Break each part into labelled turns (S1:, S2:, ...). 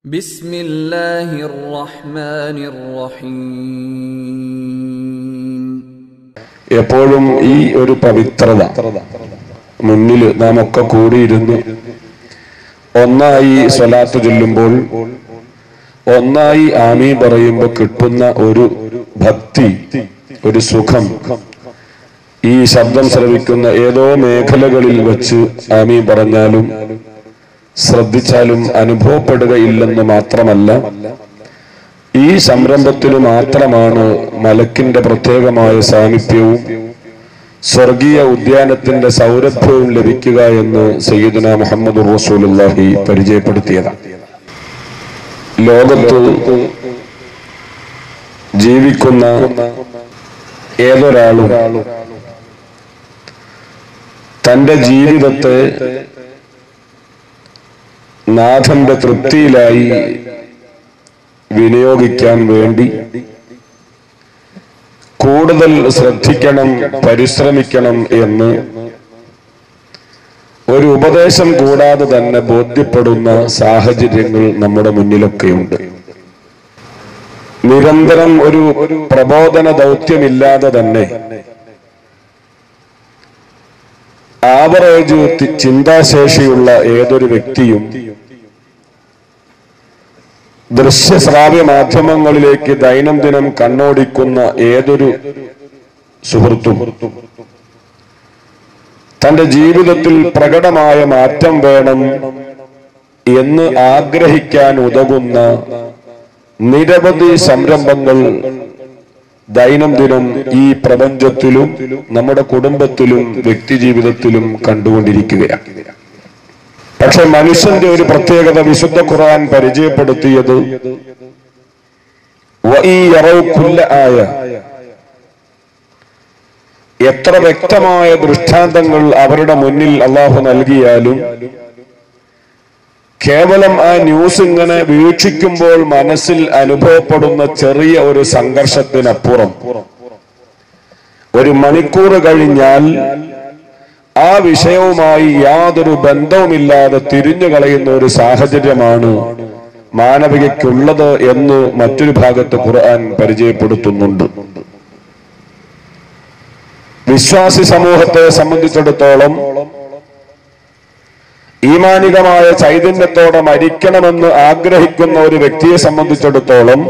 S1: بسم الله الرحمن الرحيم
S2: എപ്പോഴും ഈ ഒരു പവിത്രത മുന്നിൽ നാം ഒക്കെ കൂടിയിരുന്ന് ഒന്നായി സ്വലാത്ത് ചൊല്ലുമ്പോൾ ഒന്നായി ആമി പറയുമ്പോൾ കിട്ടുന്ന ഒരു ഭക്തി ഒരു സുഖം ഈ ശബ്ദം ശ്രവിക്കുന്ന ഏതോ മേഖലകളിൽ വെച്ച് ആമി പറഞ്ഞാലും ശ്രദ്ധിച്ചാലും അനുഭവപ്പെടുകയില്ലെന്ന് മാത്രമല്ല ഈ സംരംഭത്തിന് മാത്രമാണ് മലക്കിന്റെ പ്രത്യേകമായ സാമീപ്യവും സ്വർഗീയ ഉദ്യാനത്തിന്റെ സൗരഭ്യവും ലഭിക്കുക എന്ന് സയ്യിദുന മുഹമ്മദ് റസൂലുള്ളാഹി പരിചയപ്പെടുത്തിയതാണ് ലോകത്ത് ജീവിക്കുന്ന ഏതൊരാളും തന്റെ ജീവിതത്തെ നാഥന്റെ തൃപ്തിയിലായി വിനിയോഗിക്കാൻ വേണ്ടി കൂടുതൽ ശ്രദ്ധിക്കണം പരിശ്രമിക്കണം എന്ന് ഒരു ഉപദേശം കൂടാതെ തന്നെ ബോധ്യപ്പെടുന്ന സാഹചര്യങ്ങൾ നമ്മുടെ മുന്നിലൊക്കെയുണ്ട് നിരന്തരം ഒരു പ്രബോധന ദൗത്യമില്ലാതെ തന്നെ ആവറേജ് തി- ചിന്താശേഷിയുള്ള ഏതൊരു വ്യക്തിയും ദൃശ്യശ്രാവ്യ മാധ്യമങ്ങളിലേക്ക് ദൈനംദിനം കണ്ണോടിക്കുന്ന ഏതൊരു സുഹൃത്തും തന്റെ ജീവിതത്തിൽ പ്രകടമായ മാറ്റം വേണം എന്ന് ആഗ്രഹിക്കാൻ ഉതകുന്ന നിരവധി സംരംഭങ്ങൾ ദൈനംദിനം ഈ പ്രപഞ്ചത്തിലും നമ്മുടെ കുടുംബത്തിലും വ്യക്തിജീവിതത്തിലും കണ്ടുകൊണ്ടിരിക്കുകയാണ് പക്ഷെ മനുഷ്യന്റെ ഒരു പ്രത്യേകത വിശുദ്ധ ഖുർആൻ പരിചയപ്പെടുത്തിയത് വഈ യറൗ കുല്ല ആയ എത്ര വ്യക്തമായ ദൃഷ്ടാന്തങ്ങൾ അവരുടെ മുന്നിൽ അള്ളാഹു നൽകിയാലും കേവലം ആ ന്യൂസ് ഇങ്ങനെ വീക്ഷിക്കുമ്പോൾ മനസ്സിൽ അനുഭവപ്പെടുന്ന ചെറിയ ഒരു സംഘർഷത്തിനപ്പുറം ഒരു മണിക്കൂർ കഴിഞ്ഞാൽ ആ വിഷയവുമായി യാതൊരു ബന്ധവുമില്ലാതെ തിരിഞ്ഞു കളയുന്ന ഒരു സാഹചര്യമാണ് മാനവികയ്ക്കുള്ളത് എന്ന് മറ്റൊരു ഭാഗത്ത് ഖുർആൻ പരിചയപ്പെടുത്തുന്നുണ്ട് വിശ്വാസി സമൂഹത്തെ സംബന്ധിച്ചിടത്തോളം ഈമാനികമായ ചൈതന്യത്തോടെ മരിക്കണമെന്ന് ആഗ്രഹിക്കുന്ന ഒരു വ്യക്തിയെ സംബന്ധിച്ചിടത്തോളം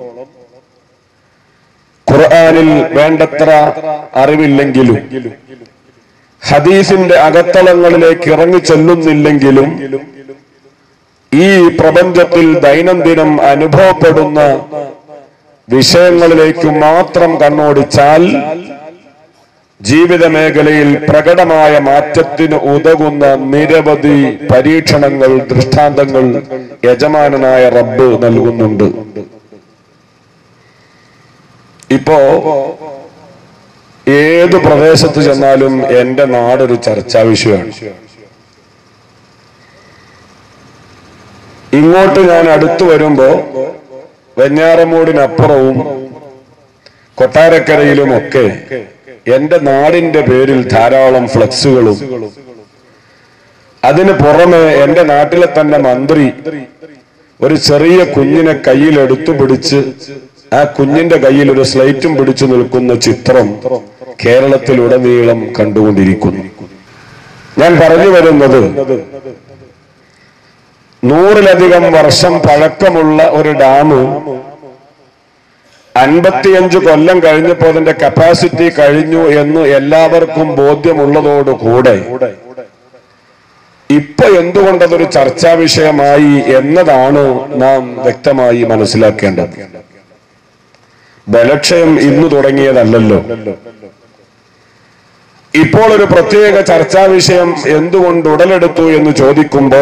S2: ഖുർആനിൽ വേണ്ടത്ര അറിവില്ലെങ്കിലും ഹദീസിന്റെ അകത്തളങ്ങളിലേക്ക് ഇറങ്ങി ചെല്ലുന്നില്ലെങ്കിലും ഈ പ്രപഞ്ചത്തിൽ ദൈനംദിനം അനുഭവപ്പെടുന്ന വിഷയങ്ങളിലേക്ക് മാത്രം കണ്ണോടിച്ചാൽ ജീവിത മേഖലയിൽ പ്രകടമായ മാറ്റത്തിന് ഉതകുന്ന നിരവധി പരീക്ഷണങ്ങൾ ദൃഷ്ടാന്തങ്ങൾ യജമാനനായ റബ്ബ് നൽകുന്നുണ്ട് ഇപ്പോ ഏത് പ്രദേശത്ത് ചെന്നാലും എന്റെ നാടൊരു ചർച്ചാ വിഷയമാണ് ഇങ്ങോട്ട് ഞാൻ അടുത്തു വരുമ്പോ വെഞ്ഞാറമൂടിനപ്പുറവും കൊട്ടാരക്കരയിലുമൊക്കെ എന്റെ നാടിന്റെ പേരിൽ ധാരാളം ഫ്ലക്സുകളും അതിന് പുറമെ എന്റെ നാട്ടിലെ തന്നെ മന്ത്രി ഒരു ചെറിയ കുഞ്ഞിനെ കയ്യിൽ എടുത്തു പിടിച്ച് ആ കുഞ്ഞിന്റെ കയ്യിൽ ഒരു സ്ലൈറ്റും പിടിച്ചു നിൽക്കുന്ന ചിത്രം കേരളത്തിലുടനീളം കണ്ടുകൊണ്ടിരിക്കുന്നു ഞാൻ പറഞ്ഞു വരുന്നത് നൂറിലധികം വർഷം പഴക്കമുള്ള ഒരു ഡാം അൻപത്തിയഞ്ച് കൊല്ലം കഴിഞ്ഞപ്പോൾ അതിന്റെ കപ്പാസിറ്റി കഴിഞ്ഞു എന്ന് എല്ലാവർക്കും ബോധ്യമുള്ളതോടുകൂടെ ഇപ്പൊ എന്തുകൊണ്ട് അതൊരു ചർച്ചാ വിഷയമായി എന്നതാണ് നാം വ്യക്തമായി മനസ്സിലാക്കേണ്ടത് ബലക്ഷയം ഇന്ന് തുടങ്ങിയതല്ലല്ലോ ഇപ്പോൾ ഒരു പ്രത്യേക ചർച്ചാ വിഷയം എന്തുകൊണ്ട് ഉടലെടുത്തു എന്ന് ചോദിക്കുമ്പോ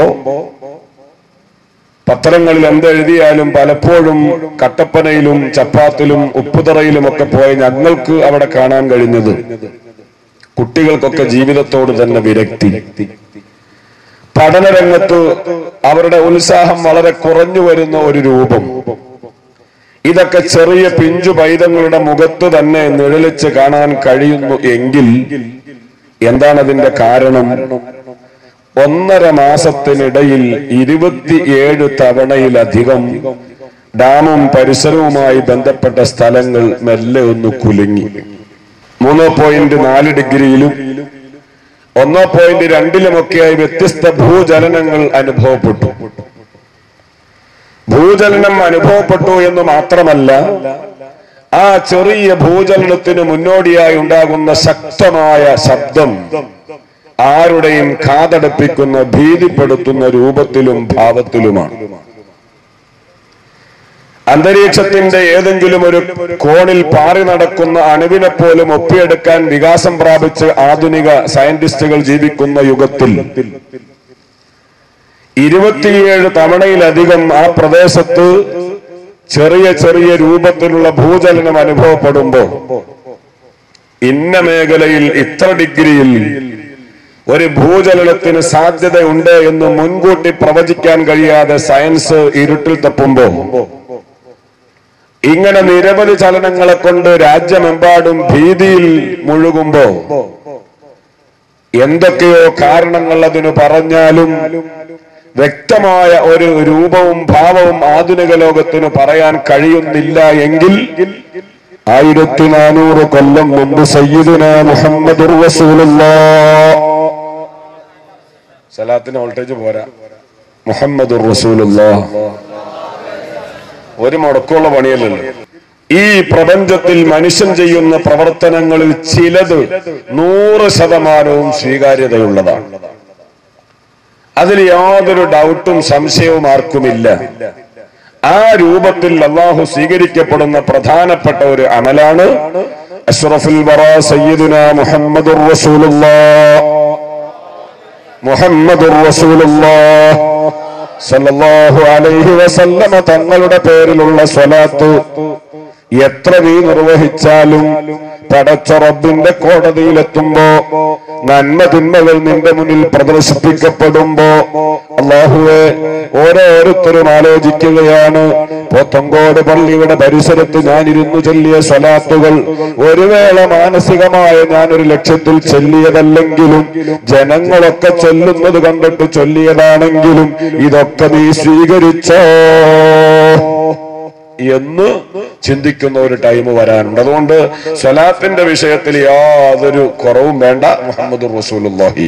S2: പത്രങ്ങളിൽ എന്തെഴുതിയാലും പലപ്പോഴും കട്ടപ്പനയിലും ചപ്പാത്തിലും ഉപ്പുതറയിലും ഒക്കെ പോയ ഞങ്ങൾക്ക് അവിടെ കാണാൻ കഴിഞ്ഞത് കുട്ടികൾക്കൊക്കെ ജീവിതത്തോട് തന്നെ വിരക്തി പഠനരംഗത്ത് അവരുടെ ഉത്സാഹം വളരെ കുറഞ്ഞു വരുന്ന ഒരു രൂപം ഇതൊക്കെ ചെറിയ പിഞ്ചു പൈതങ്ങളുടെ മുഖത്ത് തന്നെ നിഴലിച്ച് കാണാൻ കഴിയുന്നു എങ്കിൽ എന്താണ് അതിന്റെ കാരണം ഒന്നര മാസത്തിനിടയിൽ ഇരുപത്തിയേഴ് തവണയിലധികം ഡാമും പരിസരവുമായി ബന്ധപ്പെട്ട സ്ഥലങ്ങൾ മെല്ലെ ഒന്ന് കുലുങ്ങി മൂന്ന് പോയിന്റ് നാല് ഡിഗ്രിയിലും ഒന്ന് പോയിന്റ് രണ്ടിലുമൊക്കെയായി വ്യത്യസ്ത ഭൂചലനങ്ങൾ അനുഭവപ്പെട്ടു ഭൂചലനം അനുഭവപ്പെട്ടു എന്ന് മാത്രമല്ല ആ ചെറിയ ഭൂചലനത്തിന് മുന്നോടിയായി ഉണ്ടാകുന്ന ശക്തമായ ശബ്ദം ആരുടെയും കാതടപ്പിക്കുന്ന ഭീതിപ്പെടുത്തുന്ന രൂപത്തിലും ഭാവത്തിലുമാണ് അന്തരീക്ഷത്തിന്റെ ഏതെങ്കിലും ഒരു കോണിൽ പാറി നടക്കുന്ന അണുവിനെ പോലും ഒപ്പിയെടുക്കാൻ വികാസം പ്രാപിച്ച് ആധുനിക സയന്റിസ്റ്റുകൾ ജീവിക്കുന്ന യുഗത്തിൽ ഇരുപത്തിയേഴ് തവണയിലധികം ആ പ്രദേശത്ത് ചെറിയ ചെറിയ രൂപത്തിലുള്ള ഭൂചലനം അനുഭവപ്പെടുമ്പോ ഇന്ന മേഖലയിൽ ഇത്ര ഡിഗ്രിയിൽ ഒരു ഭൂചലനത്തിന് സാധ്യതയുണ്ട് എന്ന് മുൻകൂട്ടി പ്രവചിക്കാൻ കഴിയാതെ സയൻസ് ഇരുട്ടിൽ തപ്പുമ്പോ ഇങ്ങനെ നിരവധി ചലനങ്ങളെ കൊണ്ട് രാജ്യമെമ്പാടും ഭീതിയിൽ മുഴുകുമ്പോ എന്തൊക്കെയോ കാരണങ്ങൾ അതിന് പറഞ്ഞാലും വ്യക്തമായ ഒരു രൂപവും ഭാവവും ആധുനിക ലോകത്തിന് പറയാൻ കഴിയുന്നില്ല എങ്കിൽ ആയിരത്തി നാനൂറ് കൊല്ലം മുമ്പ് സയ്യിദുന മുഹമ്മദ് സലാത്തിന് വോൾട്ടേജ് പോരാ മുഹമ്മദ് ഒരു മുടക്കമുള്ള പണിയല്ലല്ലോ ഈ പ്രപഞ്ചത്തിൽ മനുഷ്യൻ ചെയ്യുന്ന പ്രവർത്തനങ്ങളിൽ ചിലത് നൂറ് ശതമാനവും സ്വീകാര്യതയുള്ളതാണ് അതിൽ യാതൊരു ഡൗട്ടും സംശയവും ആർക്കുമില്ല ആ രൂപത്തിൽ അള്ളാഹു സ്വീകരിക്കപ്പെടുന്ന പ്രധാനപ്പെട്ട ഒരു അമലാണ് അഷ്റഫുൽ വറ സയ്യിദുന മുഹമ്മദുർ റസൂലുള്ളാഹ് മുഹമ്മദുർ റസൂലുള്ളാഹ് സല്ലല്ലാഹു അലൈഹി വസല്ലമ തങ്ങളുടെ പേരിലുള്ള സ്വലാത്ത് എത്ര നീ നിർവഹിച്ചാലും പടച്ച റബ്ബിന്റെ കോടതിയിലെത്തുമ്പോ നന്മ തിന്മകൾ നിന്റെ മുന്നിൽ പ്രദർശിപ്പിക്കപ്പെടുമ്പോ അള്ളാഹുവെ ഓരോരുത്തരും ആലോചിക്കുകയാണ് പോത്തങ്കോട് പള്ളിയുടെ പരിസരത്ത് ഞാൻ ഇരുന്നു ചൊല്ലിയ സ്വലാത്തുകൾ ഒരു വേള മാനസികമായ ഞാൻ ഒരു ലക്ഷ്യത്തിൽ ചൊല്ലിയതല്ലെങ്കിലും ജനങ്ങളൊക്കെ ചൊല്ലുന്നത് കണ്ടിട്ട് ചൊല്ലിയതാണെങ്കിലും ഇതൊക്കെ നീ സ്വീകരിച്ചോ എന്ന് ചിന്തിക്കുന്ന ഒരു ടൈം വരാനുണ്ട് അതുകൊണ്ട് സ്വലാത്തിന്റെ വിഷയത്തിൽ യാതൊരു കുറവും വേണ്ട മുഹമ്മദ് റസൂലുള്ളാഹി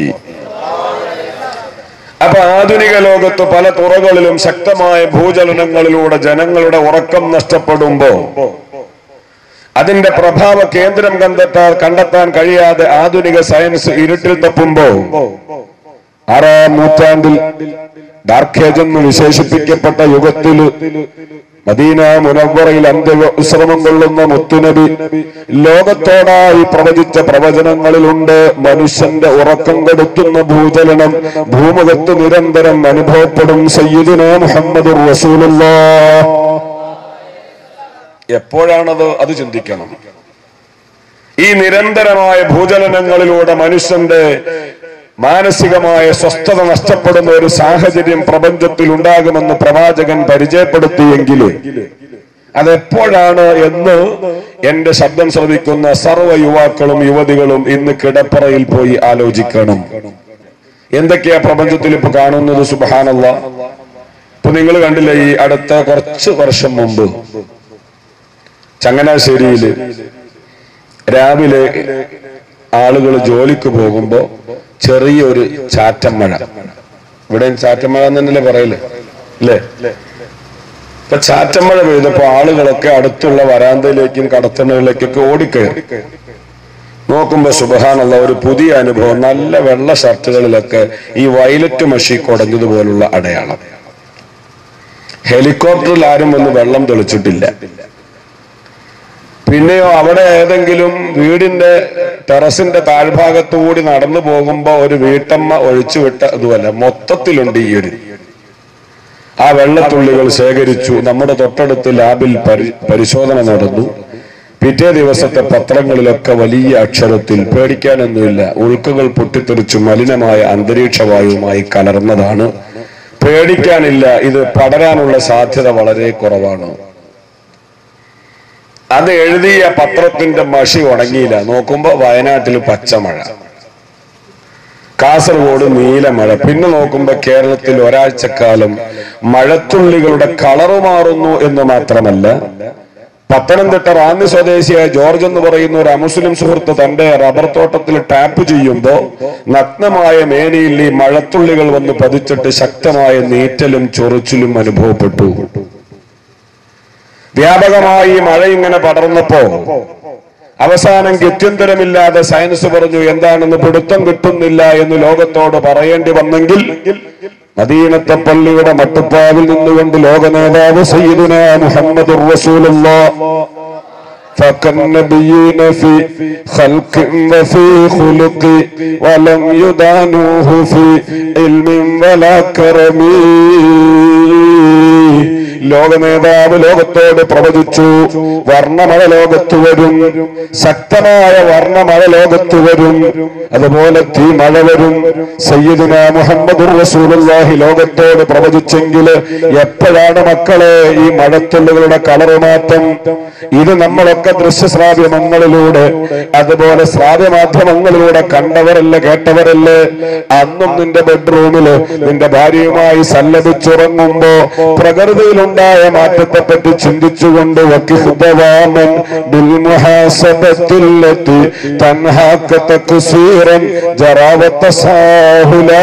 S2: അപ്പൊ ആധുനിക ലോകത്ത് പല തുറകളിലും ശക്തമായ ഭൂചലനങ്ങളിലൂടെ ജനങ്ങളുടെ ഉറക്കം നഷ്ടപ്പെടുമ്പോ അതിന്റെ പ്രഭാവ കേന്ദ്രം കണ്ടെത്താൻ കണ്ടെത്താൻ കഴിയാതെ ആധുനിക സയൻസ് ഇരുട്ടിൽ തപ്പുമ്പോ ആറാം നൂറ്റാണ്ടിൽ ഡാർക്ക് ഏജ് എന്ന് വിശേഷിപ്പിക്കപ്പെട്ട യുഗത്തില് മദീന മുനവറയിൽ അന്ത്യവിശ്രമം കൊള്ളുന്ന മുത്തുനബി ലോകത്തോടായി പ്രവചിച്ച പ്രവചനങ്ങളിലുണ്ട് മനുഷ്യന്റെ ഉറക്കം കെടുത്തുന്ന ഭൂചലനം ഭൂമുഖത്ത് നിരന്തരം അനുഭവപ്പെടും സയ്യിദുന മുഹമ്മദ് റസൂലുള്ളാഹ് എപ്പോഴാണത് അത് ചിന്തിക്കണം ഈ നിരന്തരമായ ഭൂചലനങ്ങളിലൂടെ മനുഷ്യന്റെ മാനസികമായ സ്വസ്ഥത നഷ്ടപ്പെടുന്ന ഒരു സാഹചര്യം പ്രപഞ്ചത്തിൽ ഉണ്ടാകുമെന്ന് പ്രവാചകൻ പരിചയപ്പെടുത്തിയെങ്കിലും അതെപ്പോഴാണ് എന്ന് എന്റെ ശബ്ദം ശ്രവിക്കുന്ന സർവ്വ യുവാക്കളും യുവതികളും ഇന്ന് കിടപ്പറയിൽ പോയി ആലോചിക്കണം എന്തൊക്കെയാ പ്രപഞ്ചത്തിൽ ഇപ്പൊ കാണുന്നത് സുബാനല്ല ഇപ്പൊ നിങ്ങൾ കണ്ടില്ലേ ഈ അടുത്ത കുറച്ച് വർഷം മുമ്പ് ചങ്ങനാശ്ശേരിയില് രാവിലെ ആളുകൾ ജോലിക്ക് പോകുമ്പോ ചെറിയൊരു ചാറ്റം മഴ ഇവിടെ ചാറ്റം മഴ എന്നല്ലേ പറയല് അല്ലേ ഇപ്പൊ ചാറ്റം മഴ പെയ്തപ്പോ ആളുകളൊക്കെ അടുത്തുള്ള വരാന്തയിലേക്കും കടത്തണകളിലേക്കൊക്കെ ഓടിക്കയറി നോക്കുമ്പോ സുബഹാനുള്ള ഒരു പുതിയ അനുഭവം നല്ല വെള്ള ഷർട്ടുകളിലൊക്കെ ഈ വയലറ്റ് മഷി കുടഞ്ഞതുപോലുള്ള അടയാളം ഹെലികോപ്റ്ററിൽ ആരും വന്ന് വെള്ളം തെളിച്ചിട്ടില്ല പിന്നെയോ അവിടെ ഏതെങ്കിലും വീടിന്റെ ടെറസിന്റെ താഴ്ഭാഗത്തുകൂടി നടന്നു പോകുമ്പോ ഒരു വീട്ടമ്മ ഒഴിച്ചുവിട്ട അതുമല്ല മൊത്തത്തിലുണ്ട് ഈ ഒരു ആ വെള്ളത്തുള്ളികൾ ശേഖരിച്ചു നമ്മുടെ തൊട്ടടുത്ത് ലാബിൽ പരി പരിശോധന നടന്നു പിറ്റേ ദിവസത്തെ പത്രങ്ങളിലൊക്കെ വലിയ അക്ഷരത്തിൽ പേടിക്കാനൊന്നുമില്ല ഉൾക്കകൾ പൊട്ടിത്തെറിച്ചു മലിനമായ അന്തരീക്ഷവായുവുമായി കലർന്നതാണ് പേടിക്കാനില്ല ഇത് പടരാനുള്ള സാധ്യത വളരെ കുറവാണ് അത് എഴുതിയ പത്രത്തിന്റെ മഷി ഉണങ്ങിയില്ല നോക്കുമ്പോ വയനാട്ടിൽ പച്ചമഴ കാസർഗോഡ് നീല മഴ പിന്നെ നോക്കുമ്പോ കേരളത്തിൽ ഒരാഴ്ചക്കാലം മഴത്തുള്ളികളുടെ കളറ് മാറുന്നു എന്ന് മാത്രമല്ല പത്തനംതിട്ട റാന്നി സ്വദേശിയായ ജോർജ് എന്ന് പറയുന്ന ഒരു അമുസ്ലിം സുഹൃത്ത് തന്റെ റബ്ബർ തോട്ടത്തിൽ ടാപ്പ് ചെയ്യുമ്പോ നഗ്നമായ മേനിയിൽ ഈ മഴത്തുള്ളികൾ വന്ന് പതിച്ചിട്ട് ശക്തമായ നീറ്റലും ചൊറിച്ചിലും അനുഭവപ്പെട്ടു വ്യാപകമായി ഈ മഴ ഇങ്ങനെ പടർന്നപ്പോ അവസാനം ഗത്യന്തരമില്ലാതെ സയൻസ് പറഞ്ഞു എന്താണെന്ന് പിടുത്തം കിട്ടുന്നില്ല എന്ന് ലോകത്തോട് പറയേണ്ടി വന്നെങ്കിൽ മദീനത്തെ പള്ളിയുടെ മട്ടുപ്പാവിൽ നിന്നുകൊണ്ട് ലോക നേതാവ് സയ്യിദുന മുഹമ്മദ് فكالنبيين في خلق وفي خلق ولم يدانوه في علم ولا كرم ലോക നേതാവ് ലോകത്തോട് പ്രവചിച്ചു വർണ്ണമഴ ലോകത്ത് വരും ശക്തമായ വർണ്ണമഴ ലോകത്ത് വരും അതുപോലെ തീ മഴ വരും സയ്യിദുന മുഹമ്മദ് റസൂലുള്ളാഹി ലോകത്തോട് പ്രവചിച്ചെങ്കിൽ എപ്പോഴാണ് മക്കളെ ഈ മഴത്തുള്ളുകളുടെ കളറ് മാറ്റം ഇത് നമ്മളൊക്കെ ദൃശ്യശ്രാവ്യമങ്ങളിലൂടെ അതുപോലെ ശ്രാവ്യമാധ്യമങ്ങളിലൂടെ കണ്ടവരല്ല കേട്ടവരല്ലേ അന്നും നിന്റെ ബെഡ്റൂമില് നിന്റെ ഭാര്യയുമായി സല്ലപിച്ചുറങ്ങുമ്പോ പ്രകൃതിയിലുണ്ടായ മാറ്റത്തെ പറ്റി ചിന്തിച്ചുകൊണ്ട് വക്കിഹുബവാമൻ ബിൽമുഹാസബത്തില്ലത്തി തൻഹാക്ക തക്സീറൻ ജറാവത്ത സാഹുലാ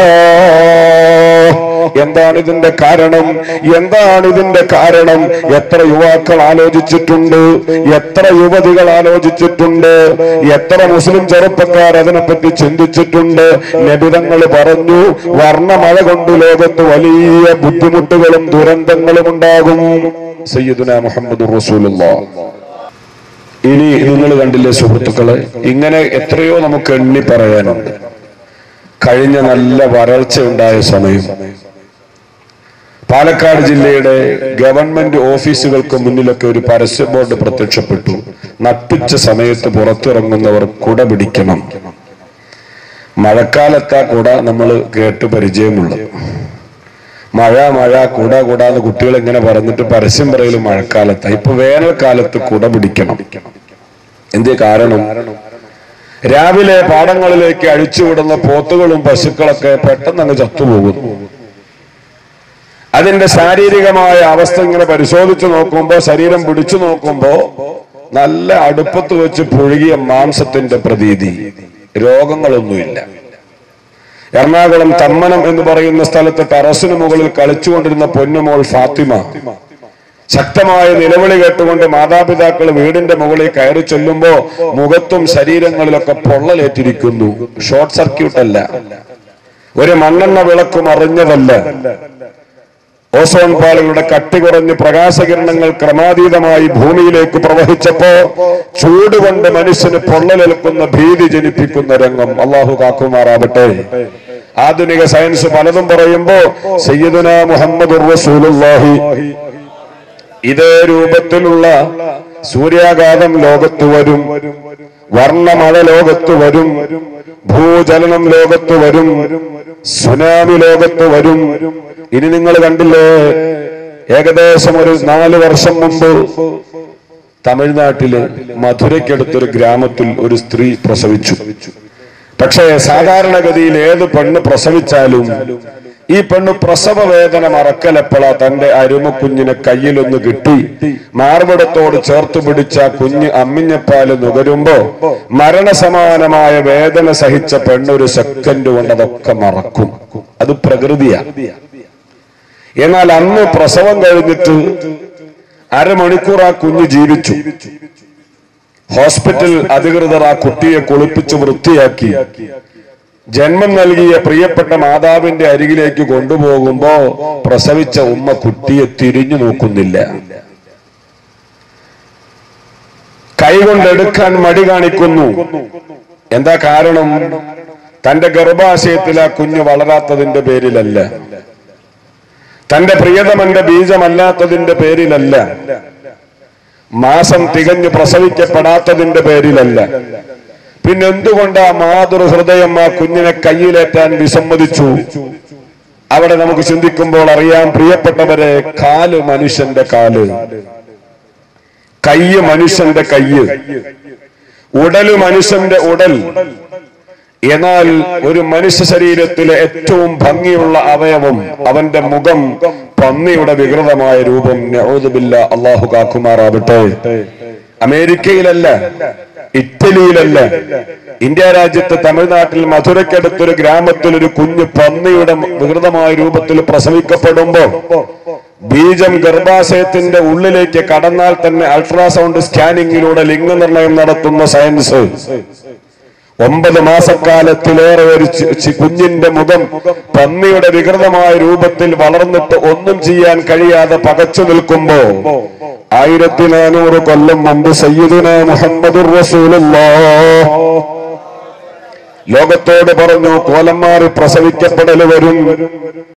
S2: എന്താണ് ഇതിന്റെ കാരണം എന്താണ് ഇതിന്റെ കാരണം എത്ര യുവാക്കൾ ആലോചിച്ചിട്ടുണ്ട് എത്ര യുവതികൾ ആലോചിച്ചിട്ടുണ്ട് എത്ര മുസ്ലിം ചെറുപ്പക്കാർ അതിനെപ്പറ്റി ചിന്തിച്ചിട്ടുണ്ട് നബിതങ്ങൾ പറഞ്ഞു വർണ്ണമഴ കൊണ്ട് ലോകത്ത് വലിയ ബുദ്ധിമുട്ടുകളും ദുരന്തങ്ങളും ഉണ്ടാകും സയ്യിദുന മുഹമ്മദ് റസൂലുള്ള ഇനി നിങ്ങൾ കണ്ടില്ലേ സുഹൃത്തുക്കളെ ഇങ്ങനെ എത്രയോ നമുക്ക് എണ്ണി പറയാനുണ്ട് കഴിഞ്ഞ നല്ല വരൾച്ച ഉണ്ടായ സമയം പാലക്കാട് ജില്ലയുടെ ഗവൺമെന്റ് ഓഫീസുകൾക്ക് മുന്നിലൊക്കെ ഒരു പരസ്യ ബോർഡ് പ്രത്യക്ഷപ്പെട്ടു നട്ടുച്ച സമയത്ത് പുറത്തിറങ്ങുന്നവർ കുട പിടിക്കണം മഴക്കാലത്താ കുട നമ്മൾ കേട്ട് പരിചയമുള്ളത് മഴ മഴ കുട കുട എന്ന് കുട്ടികൾ ഇങ്ങനെ പറഞ്ഞിട്ട് പരസ്യം പറയലും മഴക്കാലത്താ ഇപ്പൊ വേനൽക്കാലത്ത് കുട പിടിക്കണം എന്തേ കാരണം രാവിലെ പാടങ്ങളിലേക്ക് അഴിച്ചുവിടുന്ന പോത്തുകളും പശുക്കളൊക്കെ പെട്ടെന്ന് അങ്ങ് ചത്തുപോകുന്നു അതിന്റെ ശാരീരികമായ അവസ്ഥ ഇങ്ങനെ പരിശോധിച്ചു നോക്കുമ്പോ ശരീരം പിടിച്ചു നോക്കുമ്പോ നല്ല അടുപ്പത്ത് വെച്ച് പുഴുകിയ മാംസത്തിന്റെ പ്രതീതി രോഗങ്ങളൊന്നുമില്ല എറണാകുളം തമ്മനം എന്ന് പറയുന്ന സ്ഥലത്ത് ടെറസിന് മുകളിൽ കളിച്ചുകൊണ്ടിരുന്ന പൊന്നുമോൾ ഫാത്തിമ ശക്തമായ നിലവിളി കേട്ടുകൊണ്ട് മാതാപിതാക്കൾ വീടിന്റെ മുകളിൽ കയറി ചെല്ലുമ്പോ മുഖത്തും ശരീരങ്ങളിലൊക്കെ പൊള്ളലേറ്റിരിക്കുന്നു ഷോർട്ട് സർക്യൂട്ട് അല്ല ഒരു മണ്ണെണ്ണ വിളക്ക് മറിഞ്ഞതല്ല ഓസോൺ പാളികളുടെ കട്ടി കുറഞ്ഞ് പ്രകാശകിരണങ്ങൾ ക്രമാതീതമായി ഭൂമിയിലേക്ക് പ്രവഹിച്ചപ്പോ ചൂട് കൊണ്ട് മനുഷ്യന് പൊള്ളലേൽക്കുന്ന ഭീതി ജനിപ്പിക്കുന്ന രംഗം അള്ളാഹു കാക്കുമാറാവട്ടെ ആധുനിക സയൻസ് പലതും പറയുമ്പോ സയ്യിദുന മുഹമ്മദ് റസൂലുള്ളാഹി ഇതേ രൂപത്തിലുള്ള സൂര്യാഘാതം ലോകത്ത് വരും വർണ്ണമഴ ലോകത്ത് വരും ഭൂചലനം ലോകത്ത് വരും സുനാമി ലോകത്ത് വരും ഇനി നിങ്ങൾ കണ്ടില്ലേ ഏകദേശം ഒരു നാല് വർഷം മുമ്പ് തമിഴ്നാട്ടില് മധുരയ്ക്കടുത്തൊരു ഗ്രാമത്തിൽ ഒരു സ്ത്രീ പ്രസവിച്ചു പക്ഷേ സാധാരണഗതിയിൽ ഏത് പെണ്ണ് പ്രസവിച്ചാലും ഈ പെണ്ണ് പ്രസവ വേദന മറക്കലെപ്പോഴാ തന്റെ അരുമ കുഞ്ഞിനെ കയ്യിലൊന്ന് കിട്ടി മാർവിടത്തോട് ചേർത്ത് പിടിച്ച ആ കുഞ്ഞ് അമ്മിഞ്ഞപ്പാല് നുകരുമ്പോ മരണസമാനമായ വേദന സഹിച്ച പെണ്ണ് ഒരു സെക്കൻഡ് കൊണ്ട് അതൊക്കെ മറക്കും അത് പ്രകൃതിയാണ് എന്നാൽ അന്ന് പ്രസവം കഴിഞ്ഞിട്ട് അരമണിക്കൂർ ആ കുഞ്ഞ് ജീവിച്ചു ഹോസ്പിറ്റൽ അധികൃതർ ആ കുട്ടിയെ കുളിപ്പിച്ച് വൃത്തിയാക്കി ജന്മം നൽകിയ പ്രിയപ്പെട്ട മാതാവിന്റെ അരികിലേക്ക് കൊണ്ടുപോകുമ്പോ പ്രസവിച്ച ഉമ്മ കുട്ടിയെ തിരിഞ്ഞു നോക്കുന്നില്ല കൈകൊണ്ടെടുക്കാൻ മടി കാണിക്കുന്നു എന്താ കാരണം തന്റെ ഗർഭാശയത്തിൽ ആ കുഞ്ഞ് വളരാത്തതിന്റെ പേരിലല്ല തന്റെ പ്രിയതമന്റെ ബീജമല്ലാത്തതിന്റെ പേരിലല്ല മാസം തികഞ്ഞു പ്രസവിക്കപ്പെടാത്തതിന്റെ പേരിലല്ല പിന്നെ എന്തുകൊണ്ട് ആ മാതൃഹൃദയം ആ കുഞ്ഞിനെ കയ്യിലേറ്റാൻ വിസമ്മതിച്ചു അവിടെ നമുക്ക് ചിന്തിക്കുമ്പോൾ അറിയാം പ്രിയപ്പെട്ടവരെ കാല് മനുഷ്യന്റെ കാല് കയ്യ് മനുഷ്യന്റെ കയ്യ് ഉടല് മനുഷ്യന്റെ ഉടൽ എന്നാൽ ഒരു മനുഷ്യ ശരീരത്തിലെ ഏറ്റവും ഭംഗിയുള്ള അവയവം അവന്റെ മുഖം പന്നിയുടെ വികൃതമായ രൂപം നഊദുബില്ല അള്ളാഹു കാക്കുമാറാവട്ടെ അമേരിക്കയിലല്ല ഇറ്റലിയിലല്ല ഇന്ത്യ രാജ്യത്ത് തമിഴ്നാട്ടിൽ മധുരയ്ക്കടുത്തൊരു ഗ്രാമത്തിൽ ഒരു കുഞ്ഞ് പന്നിയുടെ വികൃതമായ രൂപത്തിൽ പ്രസവിക്കപ്പെടുമ്പോ ബീജം ഗർഭാശയത്തിന്റെ ഉള്ളിലേക്ക് കടന്നാൽ തന്നെ അൾട്രാസൗണ്ട് സ്കാനിങ്ങിലൂടെ ലിംഗനിർണയം നടത്തുന്ന സയൻസ് ഒമ്പത് മാസക്കാലത്തിലേറെ ഒരു ചി- ചി- കുഞ്ഞിന്റെ മുഖം പന്നിയുടെ വികൃതമായ രൂപത്തിൽ വളർന്നിട്ട് ഒന്നും ചെയ്യാൻ കഴിയാതെ പകച്ചു നിൽക്കുമ്പോ ആയിരത്തി നാനൂറ് കൊല്ലം മുമ്പ് സയ്യിദുന മുഹമ്മദുർ റസൂലുള്ളാഹ് ലോകത്തോട് പറഞ്ഞു കോലന്മാർ പ്രസവിക്കപ്പെടൽ വരും